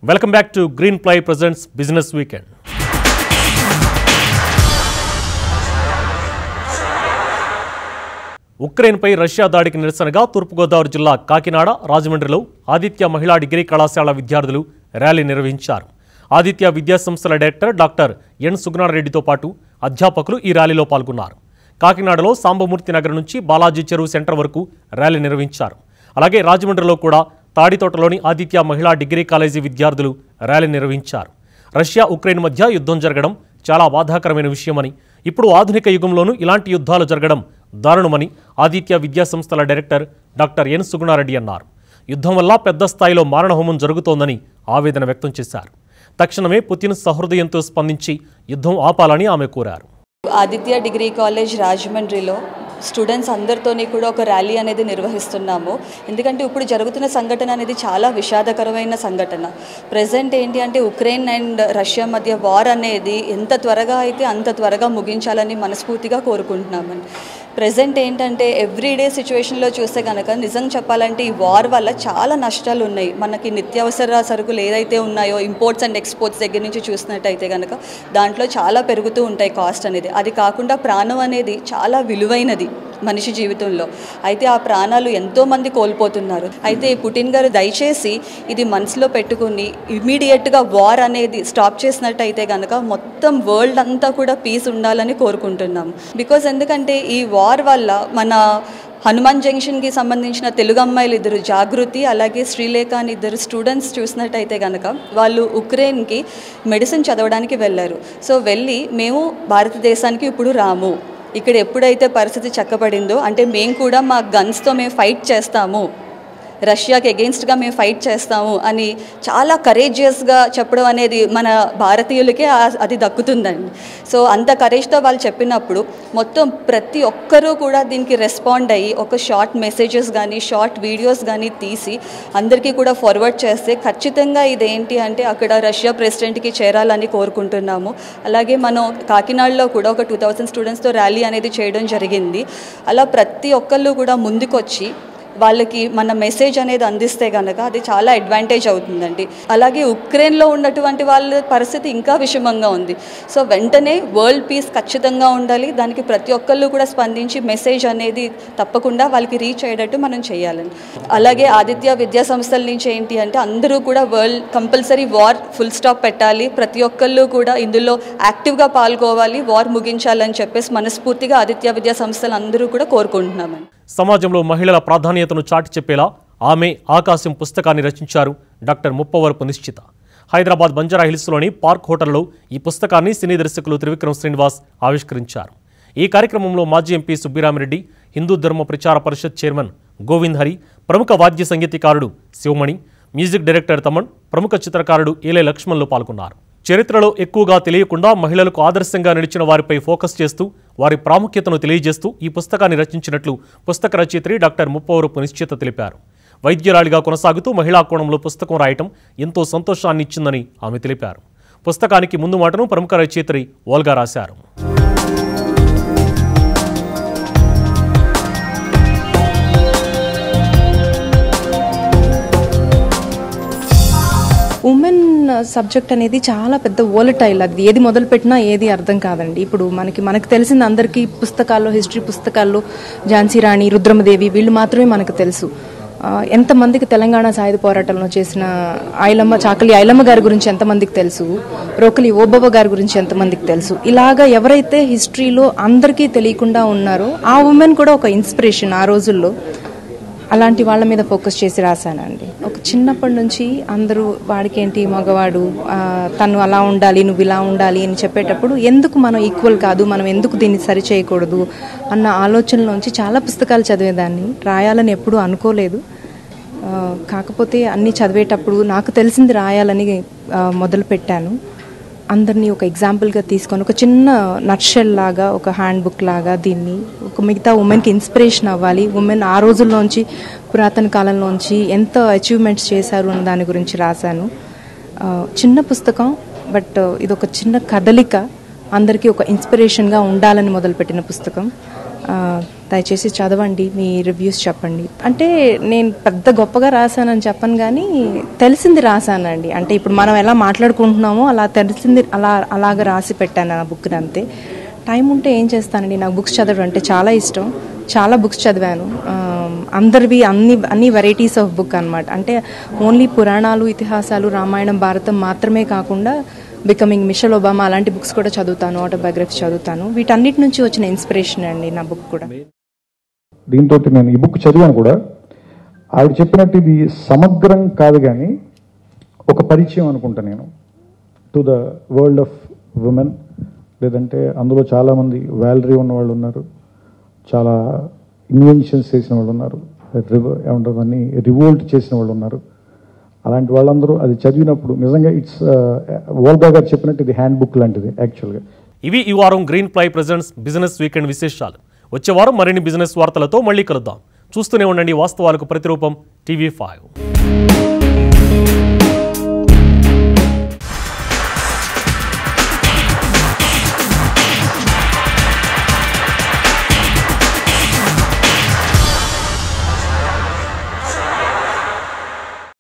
welcome back to Greenply presents business weekend ఉక్రెయిన్పై Russia దాడికి నిరసనగా తూర్పుగోదావరి జిల్లా కాకినాడ రాజమండ్రిలో ఆదిత్య మహిళా డిగ్రీ కళాశాల విద్యార్థులు ర్యాలీ నిర్వహించారు ఆదిత్య విద్యాసంస్థల డైరెక్టర్ డాక్టర్ ఎన్ సుగుణారెడ్డితో పాటు అధ్యాపకులు ఈ ర్యాలీలో పాల్గొన్నారు కాకినాడలో సాంబమూర్తి నగర్ నుంచి బాలాజీ చెరువు సెంటర్ వరకు ర్యాలీ నిర్వహించారు అలాగే రాజమండ్రిలో కూడా తాడితోటలోని ఆదిత్య మహిళా డిగ్రీ కాలేజీ విద్యార్థులు ర్యాలీ నిర్వహించారు రష్యా ఉక్రెయిన్ మధ్య యుద్ధం జరగడం చాలా బాధాకరమైన విషయమని ఇప్పుడు ఆధునిక యుగంలోనూ ఇలాంటి యుద్ధాలు జరగడం దారుణమని ఆదిత్య విద్యా సంస్థల డైరెక్టర్ డాక్టర్ ఎన్ సుగుణారెడ్డి అన్నారు యుద్ధం వల్ల పెద్ద స్థాయిలో మారణహోమం జరుగుతోందని ఆవేదన వ్యక్తం చేశారు తక్షణమే పుతిన్ సహృదయంతో స్పందించి యుద్ధం ఆపాలని ఆమె కోరారు ఆదిత్య డిగ్రీ కాలేజ్ రాజమండ్రిలో స్టూడెంట్స్ అందరితోని కూడా ఒక ర్యాలీ అనేది నిర్వహిస్తున్నాము ఎందుకంటే ఇప్పుడు జరుగుతున్న సంఘటన అనేది చాలా విషాదకరమైన సంఘటన ప్రజెంట్ ఏంటి అంటే ఉక్రెయిన్ అండ్ రష్యా మధ్య వార్ అనేది ఎంత త్వరగా అయితే అంత త్వరగా ముగించాలని మనస్ఫూర్తిగా కోరుకుంటున్నామని ప్రజెంట్ ఏంటంటే ఎవ్రీడే సిచ్యువేషన్లో చూస్తే కనుక నిజం చెప్పాలంటే ఈ వార్ వల్ల చాలా నష్టాలు ఉన్నాయి మనకి నిత్యావసర సరుకులు ఏదైతే ఉన్నాయో ఇంపోర్ట్స్ అండ్ ఎక్స్పోర్ట్స్ దగ్గర నుంచి చూసినట్టయితే కనుక దాంట్లో చాలా పెరుగుతూ ఉంటాయి కాస్ట్ అనేది అది కాకుండా ప్రాణం అనేది చాలా విలువైనది మనిషి జీవితంలో అయితే ఆ ప్రాణాలు ఎంతోమంది కోల్పోతున్నారు అయితే పుటిన్ గారు దయచేసి ఇది మనసులో పెట్టుకుని ఇమీడియట్గా వార్ అనేది స్టాప్ చేసినట్టయితే కనుక మొత్తం వరల్డ్ అంతా కూడా పీస్ ఉండాలని కోరుకుంటున్నాం బికాజ్ ఎందుకంటే ఈ వార్ వల్ల మన హనుమాన్ జంక్షన్కి సంబంధించిన తెలుగు అమ్మాయిలు ఇద్దరు జాగృతి అలాగే శ్రీలేఖ అని ఇద్దరు స్టూడెంట్స్ చూసినట్టయితే కనుక వాళ్ళు ఉక్రెయిన్కి మెడిసిన్ చదవడానికి వెళ్ళారు సో వెళ్ళి మేము భారతదేశానికి ఇప్పుడు రాము ఇక్కడ ఎప్పుడైతే పరిస్థితి చక్కబడిందో అంటే మేము కూడా మా గన్స్తో మేము ఫైట్ చేస్తాము రష్యాకి అగెయిన్స్ట్గా మేము ఫైట్ చేస్తాము అని చాలా కరేజియస్గా చెప్పడం అనేది మన భారతీయులకే ఆ- అది దక్కుతుందండి సో అంత కరేజ్తో వాళ్ళు చెప్పినప్పుడు మొత్తం ప్రతి ఒక్కరూ కూడా దీనికి రెస్పాండ్ అయ్యి ఒక షార్ట్ మెసేజెస్ కానీ షార్ట్ వీడియోస్ కానీ తీసి అందరికీ కూడా ఫార్వర్డ్ చేస్తే ఖచ్చితంగా ఇదేంటి అంటే అక్కడ రష్యా ప్రెసిడెంట్కి చేరాలని కోరుకుంటున్నాము అలాగే మనం కాకినాడలో కూడా ఒక టూ థౌజండ్ స్టూడెంట్స్తో ర్యాలీ అనేది చేయడం జరిగింది అలా ప్రతి ఒక్కళ్ళు కూడా ముందుకొచ్చి వాళ్ళకి మన మెసేజ్ అనేది అందిస్తే కనుక అది చాలా అడ్వాంటేజ్ అవుతుందండి అలాగే ఉక్రెయిన్లో ఉన్నటువంటి వాళ్ళ పరిస్థితి ఇంకా విషమంగా ఉంది సో వెంటనే వరల్డ్ పీస్ ఖచ్చితంగా ఉండాలి దానికి ప్రతి ఒక్కళ్ళు కూడా స్పందించి మెసేజ్ అనేది తప్పకుండా వాళ్ళకి రీచ్ అయ్యేటట్టు మనం చేయాలండి అలాగే ఆదిత్య విద్యా సంస్థల నుంచి ఏంటి అంటే అందరూ కూడా world compulsory war full stop పెట్టాలి ప్రతి ఒక్కళ్ళు కూడా ఇందులో యాక్టివ్గా పాల్గొవాలి వార్ ముగించాలని చెప్పేసి మనస్ఫూర్తిగా ఆదిత్య విద్యా సంస్థలు అందరూ కూడా కోరుకుంటున్నామండి సమాజంలో మహిళల ప్రాధాన్యతను చాటి చెప్పేలా ఆమె ఆకాశం పుస్తకాన్ని రచించారు డాక్టర్ ముప్పవరపు నిశ్చిత హైదరాబాద్ బంజారా హిల్స్లోని పార్క్ హోటల్లో ఈ పుస్తకాన్ని సినీ దర్శకులు త్రివిక్రమ్ శ్రీనివాస్ ఆవిష్కరించారు ఈ కార్యక్రమంలో మాజీ ఎంపీ సుబ్బిరామిరెడ్డి హిందూ ధర్మ ప్రచార పరిషత్ చైర్మన్ గోవింద్ హరి ప్రముఖ వాద్య సంగీతకారుడు శివమణి మ్యూజిక్ డైరెక్టర్ తమన్ ప్రముఖ చిత్రకారుడు ఏలే లక్ష్మణ్లు పాల్గొన్నారు చరిత్రలో ఎక్కువగా తెలియకుండా మహిళలకు ఆదర్శంగా నిలిచిన వారిపై ఫోకస్ చేస్తూ వారి ప్రాముఖ్యతను తెలియజేస్తూ ఈ పుస్తకాన్ని రచించినట్లు పుస్తక రచయిత్రి డాక్టర్ ముప్పవరపు నిశ్చిత తెలిపారు వైద్యురాలిగా కొనసాగుతూ మహిళా కోణంలో పుస్తకం రాయటం ఎంతో సంతోషాన్ని ఇచ్చిందని ఆమె తెలిపారు పుస్తకానికి ముందు మాటను ప్రముఖ రచయిత్రి ఓల్గా రాశారు ఉమెన్ సబ్జెక్ట్ అనేది చాలా పెద్ద ఓలటైల్ అది ఏది మొదలు పెట్టినా ఏది అర్థం కాదండి ఇప్పుడు మనకి మనకు తెలిసింది అందరికీ పుస్తకాల్లో హిస్టరీ పుస్తకాల్లో ఝాన్సీ రాణి రుద్రమదేవి వీళ్ళు మాత్రమే మనకు తెలుసు ఆ, ఎంతమందికి తెలంగాణ సాయుధ పోరాటంలో చేసిన ఐలమ్మ చాకలి ఐలమ్మ గారి గురించి ఎంతమందికి తెలుసు రోకలి ఓబవ్వ గారి గురించి ఎంతమందికి తెలుసు ఇలాగా ఎవరైతే హిస్టరీలో అందరికీ తెలియకుండా ఉన్నారో ఆ ఉమెన్ కూడా ఒక ఇన్స్పిరేషన్ ఆ రోజుల్లో అలాంటి వాళ్ళ మీద ఫోకస్ చేసి రాశానండి ఒక చిన్నప్పటి నుంచి అందరూ వాడికేంటి మగవాడు ఆ, తను అలా ఉండాలి నువ్వు ఇలా ఉండాలి అని చెప్పేటప్పుడు ఎందుకు మనం ఈక్వల్ కాదు మనం ఎందుకు దీన్ని సరి చేయకూడదు అన్న ఆలోచనలోంచి చాలా పుస్తకాలు చదివేదాన్ని రాయాలని ఎప్పుడూ అనుకోలేదు ఆ, కాకపోతే అన్నీ చదివేటప్పుడు నాకు తెలిసింది రాయాలని ఆ, మొదలు పెట్టాను అందరినీ ఒక ఎగ్జాంపుల్గా తీసుకొని ఒక చిన్న నట్షెల్ లాగా ఒక హ్యాండ్ బుక్ లాగా దీన్ని ఒక మిగతా ఉమెన్కి ఇన్స్పిరేషన్ అవ్వాలి ఉమెన్ ఆ రోజుల్లోంచి పురాతన కాలంలోంచి ఎంత అచీవ్మెంట్స్ చేశారు అన్న దాని గురించి రాశాను ఆ, చిన్న పుస్తకం బట్ ఇది ఒక చిన్న కదలిక అందరికీ ఒక ఇన్స్పిరేషన్గా ఉండాలని మొదలుపెట్టిన పుస్తకం దయచేసి చదవండి మీ రివ్యూస్ చెప్పండి అంటే నేను పెద్ద గొప్పగా రాశానని చెప్పను కానీ తెలిసింది రాశానండి అంటే ఇప్పుడు మనం ఎలా మాట్లాడుకుంటున్నామో అలా తెలిసింది అలా అలాగ రాసి పెట్టాను ఆ బుక్ని అంతే టైం ఉంటే ఏం చేస్తానండి నాకు బుక్స్ చదవడం అంటే చాలా ఇష్టం చాలా బుక్స్ చదివాను ఆ, అందరివి అన్ని అన్ని వెరైటీస్ ఆఫ్ బుక్ అన్నమాట అంటే ఓన్లీ పురాణాలు ఇతిహాసాలు రామాయణం భారతం మాత్రమే కాకుండా బికమింగ్ మిషల్ ఒబామా అలాంటి బుక్స్ కూడా చదువుతాను ఆటోబయోగ్రఫీ చదువుతాను వీటన్నిటి నుంచి వచ్చిన ఇన్స్పిరేషన్ అండి నా బుక్ కూడా దీంతో నేను ఈ బుక్ చదివాను కూడా ఆవిడ చెప్పినట్టు ఇది సమగ్రం కాదు కానీ ఒక పరిచయం అనుకుంటా నేను to the world of women లేదంటే అందులో చాలామంది వ్యాలరీ ఉన్న వాళ్ళు ఉన్నారు చాలా ఇన్వెన్షన్స్ చేసిన వాళ్ళు ఉన్నారు రివ- ఏమంటారు దాన్ని రివోల్ట్ చేసిన వాళ్ళు ఉన్నారు అలాంటి వాళ్ళందరూ అది చదివినప్పుడు నిజంగా ఇట్స్ వోల్గా గారు చెప్పినట్టు ఇది హ్యాండ్ బుక్ లాంటిది యాక్చువల్గా ఇవి ఈ వారం Greenply presents business weekend విశేషాలు వచ్చే వారం మరిన్ని బిజినెస్ వార్తలతో మళ్ళీ కలుద్దాం చూస్తూనే ఉండండి వాస్తవాలకు ప్రతిరూపం టీవీ ఫైవ్